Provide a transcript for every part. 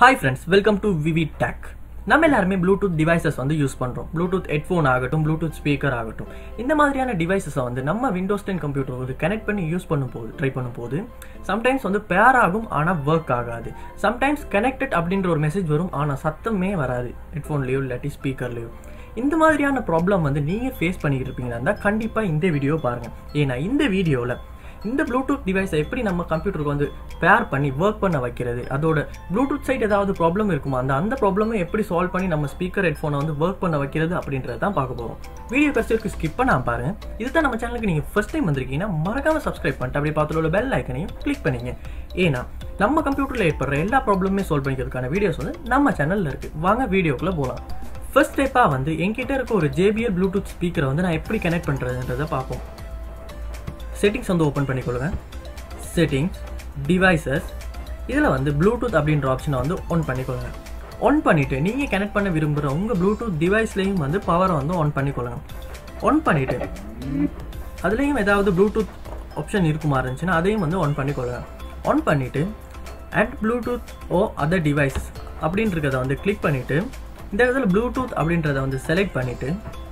hi friends welcome to V V tech நம்ம எல்லாருமே Bluetooth devices வந்து யூஸ் பண்ணுறோம் ப்ளூடூத் ஹெட்ஃபோன் ஆகட்டும் ப்ளூடூத் ஸ்பீக்கர் ஆகட்டும் இந்த மாதிரியான டிவைசஸை வந்து நம்ம விண்டோஸ் டென் கம்ப்யூட்டர் வந்து கனெக்ட் பண்ணி யூஸ் பண்ணும்போது ட்ரை பண்ணும்போது சம்டைம்ஸ் வந்து பேர் ஆகும் ஆனால் ஒர்க் ஆகாது சம்டைம்ஸ் கனெக்டட் அப்படின்ற ஒரு மெசேஜ் வரும் ஆனால் சத்தமே வராது ஹெட்ஃபோன்லேயோ இல்லாட்டி ஸ்பீக்கர்லேயோ இந்த மாதிரியான ப்ராப்ளம் வந்து நீங்கள் ஃபேஸ் பண்ணிக்கிட்டு இருப்பீங்கன்னா இருந்தால் கண்டிப்பாக இந்த வீடியோ பாருங்கள் ஏன்னா இந்த வீடியோவில் இந்த ப்ளூடூத் டிவைஸை எப்படி நம்ம கம்ப்யூட்டருக்கு வந்து பேர் பண்ணி ஒர்க் பண்ண வைக்கிறது அதோட ப்ளூடூத் சைட் ஏதாவது ப்ராப்ளம் இருக்குமா அந்த அந்த ப்ராப்ளமை எப்படி சால்வ் பண்ணி நம்ம ஸ்பீக்கர் ஹெட்ஃபோனை வந்து ஒர்க் பண்ண வைக்கிறது அப்படின்றத தான் பார்க்க போகிறோம் வீடியோ கடைசிக்கு ஸ்கிப் பண்ணாம பாருங்க இதுதான் நம்ம சேனலுக்கு நீங்கள் ஃபர்ஸ்ட் டைம் வந்திருக்கீங்கன்னா மறக்காம சப்ஸ்கிரைப் பண்ணிட்டு அப்படியே பார்த்துள்ள உள்ள பெல் ஐக்கனையும் கிளிக் பண்ணிங்க ஏன்னா நம்ம கம்ப்யூட்டரில் ஏற்படுற எல்லா ப்ராப்ளமே சால்வ் பண்ணிக்கிறதுக்கான வீடியோஸ் வந்து நம்ம சேனலில் இருக்குது வாங்க வீடியோக்குள்ளே போகலாம் ஃபர்ஸ்ட் ஸ்டெப்பாக வந்து என்கிட்ட இருக்க ஒரு ஜேபிஎல் ப்ளூடூத் ஸ்பீக்கரை வந்து நான் எப்படி கனெக்ட் பண்ணுறதுன்றதை பார்ப்போம் செட்டிங்ஸ் வந்து ஓப்பன் பண்ணிக்கொள்ளுங்க செட்டிங்ஸ் டிவைசஸ் இதில் வந்து ப்ளூடூத் அப்படின்ற ஆப்ஷனை வந்து ஆன் பண்ணிக்கொள்ளுங்க ஆன் பண்ணிவிட்டு நீங்கள் கனெக்ட் பண்ண விரும்புகிற உங்கள் ப்ளூடூத் டிவைஸ்லேயும் வந்து பவரை வந்து ஆன் பண்ணிக்கொள்ளுங்க ஆன் பண்ணிவிட்டு அதுலேயும் ஏதாவது ப்ளூடூத் ஆப்ஷன் இருக்குமா இருந்துச்சுன்னா அதையும் வந்து ஆன் பண்ணிக்கொள்ளுங்க ஆன் பண்ணிவிட்டு add Bluetooth or other device அப்படின்றத வந்து கிளிக் பண்ணிவிட்டு இந்த இடத்துல ப்ளூடூத் அப்படின்றத வந்து செலக்ட் பண்ணிவிட்டு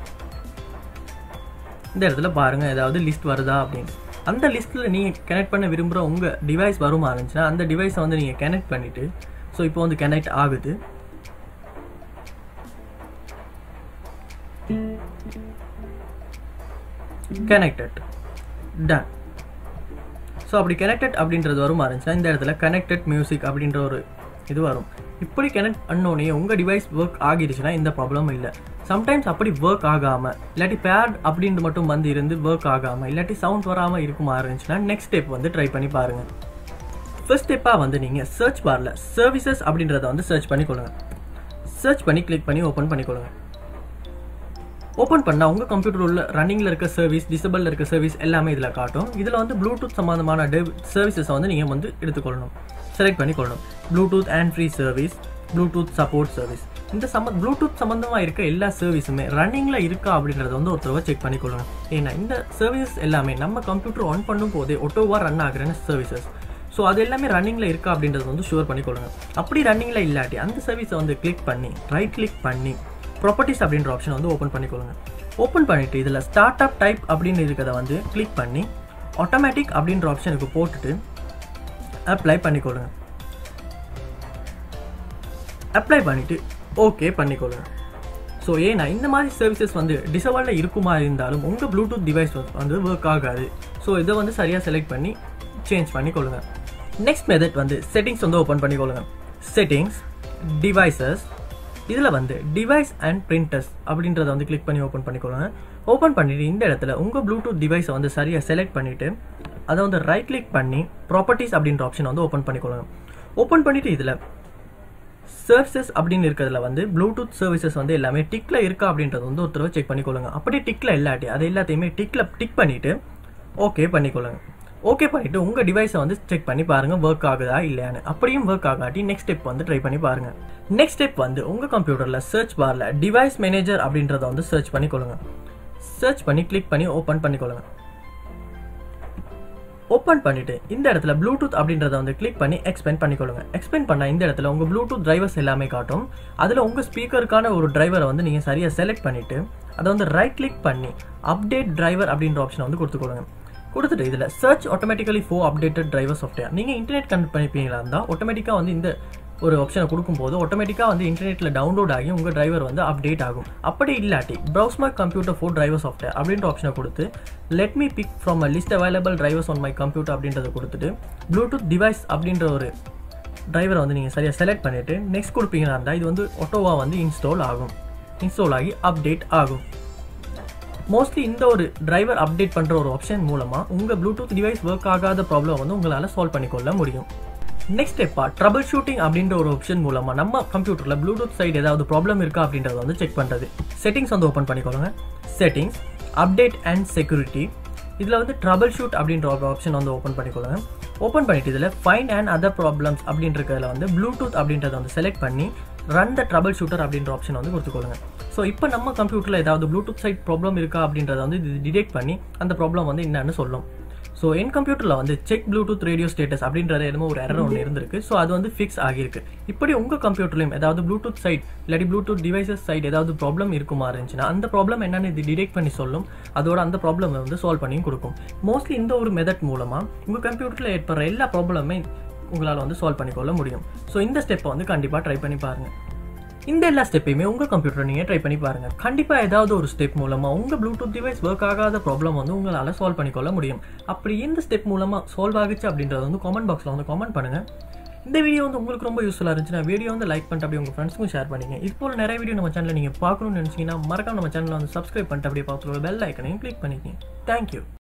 இந்த இடத்துல பாருங்கள் ஏதாவது லிஸ்ட் வருதா அப்படின்னு அந்த லிஸ்ட்டில் நீங்கள் கனெக்ட் பண்ண விரும்புகிற உங்கள் டிவைஸ் வருமா இருந்துச்சுன்னா அந்த டிவைஸை வந்து நீங்கள் கனெக்ட் பண்ணிவிட்டு ஸோ இப்போ வந்து கனெக்ட் ஆகுது கனெக்டட் டன் ஸோ அப்படி கனெக்டட் அப்படின்றது வருமா இருந்துச்சுன்னா இந்த இடத்துல கனெக்டட் மியூசிக் அப்படின்ற ஒரு இது வரும் இப்படி கனெக்ட் பண்ணோடனே உங்கள் டிவைஸ் ஒர்க் ஆகிடுச்சுன்னா இந்த ப்ராப்ளம் இல்லை சம்டைம்ஸ் அப்படி ஒர்க் ஆகாமல் இல்லாட்டி பேட் அப்படின்ட்டு மட்டும் வந்து இருந்து ஒர்க் ஆகாமல் இல்லாட்டி சவுண்ட் வராமல் இருக்குமா இருந்துச்சுன்னா நெக்ஸ்ட் ஸ்டெப் வந்து ட்ரை பண்ணி பாருங்கள் ஃபர்ஸ்ட் ஸ்டெப்பாக வந்து நீங்கள் சர்ச் பாரில் சர்வீசஸ் அப்படின்றத வந்து சர்ச் பண்ணிக்கொள்ளுங்க சர்ச் பண்ணி கிளிக் பண்ணி ஓப்பன் பண்ணிக்கொள்ளுங்க ஓப்பன் பண்ணால் உங்கள் கம்ப்யூட்டர் உள்ள ரன்னிங்கில் இருக்க சர்வீஸ் டிசபிளில் இருக்க சர்வீஸ் எல்லாமே இதில் காட்டும் இதில் வந்து ப்ளூடூத் சம்மந்தமான டெவ் சர்வீசஸை வந்து நீங்கள் வந்து எடுத்துக்கொள்ளணும் செலக்ட் பண்ணிக்கொள்ளணும் Bluetooth and free service Bluetooth support service இந்த சம்ம ப்ளூடூத் சம்மந்தமாக இருக்க எல்லா சர்வீஸுமே ரன்னிங்கில் இருக்கா அப்படின்றத வந்து ஒருத்தரவை செக் பண்ணிக்கொள்ளணும் ஏன்னா இந்த சர்வீஸ் எல்லாமே நம்ம கம்ப்யூட்டர் ஆன் பண்ணும் போதே ஒட்டோவாக ரன் ஆகிற சர்வீசஸ் ஸோ அது எல்லாமே ரன்னிங்கில் இருக்கா அப்படின்றத வந்து ஷுவர் பண்ணிக்கொள்ளுங்க அப்படி ரன்னிங்கில் இல்லாட்டி அந்த சர்வீஸை வந்து கிளிக் பண்ணி ரைட் கிளிக் பண்ணி ப்ராப்பர்ட்டிஸ் அப்படின்ற ஆப்ஷன் வந்து ஓப்பன் பண்ணிக்கொள்ளுங்க ஓப்பன் பண்ணிவிட்டு இதில் ஸ்டார்ட் அப் டைப் அப்படின்னு இருக்கிறத வந்து கிளிக் பண்ணி ஆட்டோமேட்டிக் அப்படின்ற ஆப்ஷனுக்கு போட்டுட்டு அப்ளை பண்ணிக்கொள்ளுங்க அப்ளை பண்ணிவிட்டு ஓகே பண்ணிக்கொள்ளுங்க ஸோ ஏன்னா இந்த மாதிரி சர்வீசஸ் வந்து டிசபிளில் இருக்குமா இருந்தாலும் உங்கள் ப்ளூடூத் டிவைஸ் வந்து ஒர்க் ஆகாது ஸோ இதை வந்து சரியாக செலக்ட் பண்ணி சேஞ்ச் பண்ணிக்கொள்ளுங்க நெக்ஸ்ட் மெத்தட் வந்து செட்டிங்ஸ் வந்து ஓப்பன் பண்ணிக்கொள்ளுங்க செட்டிங்ஸ் டிவைசஸ் இதில் வந்து டிவைஸ் அண்ட் பிரிண்டர்ஸ் அப்படின்றத வந்து கிளிக் பண்ணி ஓப்பன் பண்ணிக்கொள்ளுங்க ஓப்பன் பண்ணிவிட்டு இந்த இடத்துல உங்கள் ப்ளூடூத் டிவைஸை வந்து சரியாக செலக்ட் பண்ணிவிட்டு அதை வந்து ரைட் கிளிக் பண்ணி ப்ராப்பர்ட்டிஸ் அப்படின்ற ஆப்ஷன் வந்து ஓப்பன் பண்ணிக்கொள்ளுங்க ஓப்பன் பண்ணிவிட்டு இதில் சர்வீசஸ் அப்படின்னு இருக்கிறதுல வந்து ப்ளூடூத் சர்வீசஸ் வந்து எல்லாமே டிக்கில் இருக்கா அப்படின்றது வந்து ஒரு தடவை செக் பண்ணிக்கொள்ளுங்க அப்படியே டிக்கில் இல்லாட்டி அது எல்லாத்தையுமே டிக்கில் டிக் பண்ணிவிட்டு ஓகே பண்ணிக்கொள்ளுங்க ஓகே பண்ணிவிட்டு உங்கள் டிவைஸை வந்து செக் பண்ணி பாருங்கள் ஒர்க் ஆகுதா இல்லையான்னு அப்படியும் ஒர்க் ஆகாட்டி நெக்ஸ்ட் ஸ்டெப் வந்து ட்ரை பண்ணி பாருங்கள் நெக்ஸ்ட் ஸ்டெப் வந்து உங்கள் கம்ப்யூட்டரில் சர்ச் பாரில் டிவைஸ் மேனேஜர் அப்படின்றத வந்து சர்ச் பண்ணிக்கொள்ளுங்க சர்ச் பண்ணி கிளிக் பண்ணி ஓப்பன் பண்ணிக்கொள்ளுங்க ஓப்பன் பண்ணிட்டு இந்த இடத்துல ப்ளூடூத் அப்படின்றத வந்து கிளிக் பண்ணி எக்ஸ்பெண்ட் பண்ணிக்கொள்ளுங்க எக்ஸ்பெண்ட் பண்ண இந்த இடத்துல உங்க ப்ளூடூத் டிரைவர்ஸ் எல்லாமே காட்டும் அதில் உங்க ஸ்பீக்கருக்கான ஒரு டிரைவரை வந்து நீங்க சரியா செலக்ட் பண்ணிட்டு அதை வந்து ரைட் கிளிக் பண்ணி அப்டேட் டிரைவர் அப்படின்ற ஆப்ஷனை வந்து கொடுத்துக்கொள்ளுங்க கொடுத்துட்டு இதில் search automatically for updated driver software நீங்கள் இன்டர்நெட் கனெக்ட் பண்ணிப்பீங்களா இருந்தால் ஆட்டோமேட்டிக்காக வந்து இந்த ஒரு ஆப்ஷனை கொடுக்கும்போது ஆட்டோமேட்டிக்காக வந்து இன்டர்நெட்டில் டவுன்லோட் ஆகி உங்கள் டிரைவர் வந்து அப்டேட் ஆகும் அப்படி இல்லாட்டி browse my computer for driver software அப்படின்ற ஆப்ஷனை கொடுத்து let me pick from a list available drivers on my computer அப்படின்றத கொடுத்துட்டு ப்ளூடூத் டிவைஸ் அப்படின்ற ஒரு டிரைவரை வந்து நீங்கள் சரியாக செலக்ட் பண்ணிவிட்டு நெக்ஸ்ட் கொடுப்பீங்கன்னா இருந்தால் இது வந்து ஒட்டோவா வந்து இன்ஸ்டால் ஆகும் இன்ஸ்டால் ஆகி அப்டேட் ஆகும் மோஸ்ட்லி இந்த ஒரு டிரைவர் அப்டேட் பண்ணுற ஒரு ஆப்ஷன் மூலமாக உங்கள் ப்ளூடூத் டிவைஸ் ஒர்க் ஆகாத ப்ராப்ளம் வந்து உங்களால் சால்வ் பண்ணிக்கொள்ள முடியும் நெக்ஸ்ட் ஸ்டெப்பா ட்ரபிள் ஷூட்டிங் அப்படின்ற ஒரு ஆப்ஷன் மூலமாக நம்ம கம்ப்யூட்டரில் ப்ளூடூத் சைடு ஏதாவது ப்ராப்ளம் இருக்கா அப்படின்றத வந்து செக் பண்ணுறது செட்டிங்ஸ் வந்து ஓப்பன் பண்ணிக்கொள்ளுங்க செட்டிங்ஸ் அப்டேட் அண்ட் செக்யூரிட்டி இதில் வந்து ட்ரபிள் ஷூட் அப்படின்ற ஒரு ஆப்ஷன் வந்து ஓப்பன் பண்ணிக்கொள்ளுங்க ஓப்பன் பண்ணிட்டு இதில் ஃபைன் அண்ட் அதர் ப்ராப்ளம்ஸ் அப்படின்றதுல வந்து ப்ளூடூத் அப்படின்றத வந்து செலக்ட் பண்ணி ரன் த ட்ரபிள் ஷூட்டர் அப்படின்ற ஆப்ஷன் வந்து கொடுத்துக்கொள்ளுங்க ஸோ இப்போ நம்ம கம்ப்யூட்டரில் ஏதாவது ப்ளூடூத் சைட் ப்ராப்ளம் இருக்கா அப்படின்றத வந்து இது டிடெக்ட் பண்ணி அந்த ப்ராப்ளம் வந்து என்னன்னு சொல்லும் ஸோ என் கம்ப்யூட்டரில் வந்து செக் ப்ளூடூத் ரேடியோ ஸ்டேட்டஸ் அப்படின்றது என்னமோ ஒரு எரர் ஒன்று இருந்திருக்கு ஸோ அது வந்து ஃபிக்ஸ் ஆகியிருக்கு இப்படி உங்கள் கம்ப்யூட்டர்லையும் ஏதாவது ப்ளூடூத் சைட் இல்லாட்டி ப்ளூடூத் டிவைசஸ் சைட் ஏதாவது ப்ராப்ளம் இருக்குமா இருந்துச்சுன்னா அந்த ப்ராப்ளம் என்னன்னு இது டிடெக்ட் பண்ணி சொல்லும் அதோட அந்த ப்ராப்ளம் வந்து சால்வ் பண்ணியும் கொடுக்கும் மோஸ்ட்லி இந்த ஒரு மெத்தட் மூலமாக உங்கள் கம்ப்யூட்டரில் ஏற்படுற எல்லா ப்ராப்ளமே உங்களால் வந்து சால்வ் பண்ணிக்கொள்ள முடியும் ஸோ இந்த ஸ்டெப்பை வந்து கண்டிப்பாக ட்ரை பண்ணி பாருங்கள் இந்த எல்லா ஸ்டெப்பையுமே உங்கள் கம்ப்யூட்டர் நீங்கள் ட்ரை பண்ணி பாருங்கள் கண்டிப்பாக ஏதாவது ஒரு ஸ்டெப் மூலமாக உங்கள் ப்ளூடூத் டிவைஸ் ஒர்க் ஆகாத ப்ராப்ளம் வந்து உங்களால் சால்வ் பண்ணிக்கொள்ள முடியும் அப்படி இந்த ஸ்டெப் மூலமாக சால்வ் ஆகுச்சு அப்படின்றத வந்து காமெண்ட் பாக்ஸில் வந்து காமெண்ட் பண்ணுங்கள் இந்த வீடியோ வந்து உங்களுக்கு ரொம்ப யூஸ்ஃபுல்லாக இருந்துச்சுன்னா வீடியோ வந்து லைக் பண்ணிட்டு அப்படியே உங்கள் ஃப்ரெண்ட்ஸுக்கும் ஷேர் பண்ணிங்க இது போல் நிறைய வீடியோ நம்ம சேனலில் நீங்கள் பார்க்கணும்னு நினச்சிங்கன்னா மறக்காம நம்ம சேனலில் வந்து சப்ஸ்கிரைப் பண்ணிட்டு அப்படியே பார்த்துட்டு பெல் ஐக்கனையும் கிளிக் பண்ணிக்கங்க தேங்க்யூ